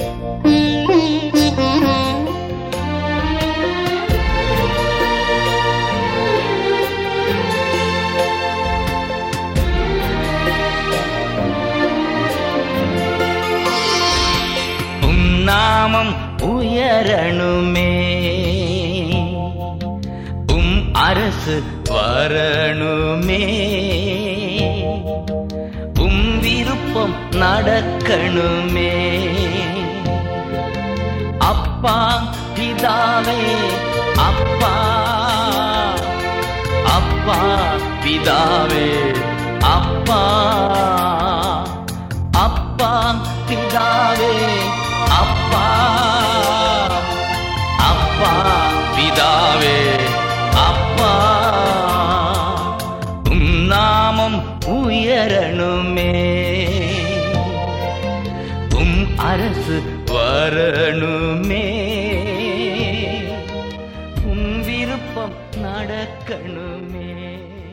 உம் நாமம் உயரணுமே உம் அரசு வரணுமே உம் விருப்பம் நடக்கணுமே அப்பா பிதாவே அப்பா அப்பா பிதாவே அப்பா அப்பா பிதாவே அப்பா அப்பா பிதாவே அப்பா உம் நாமம் உயரணுமே உம் அரசு வரணுமே உம் விருப்பம் நடக்கணுமே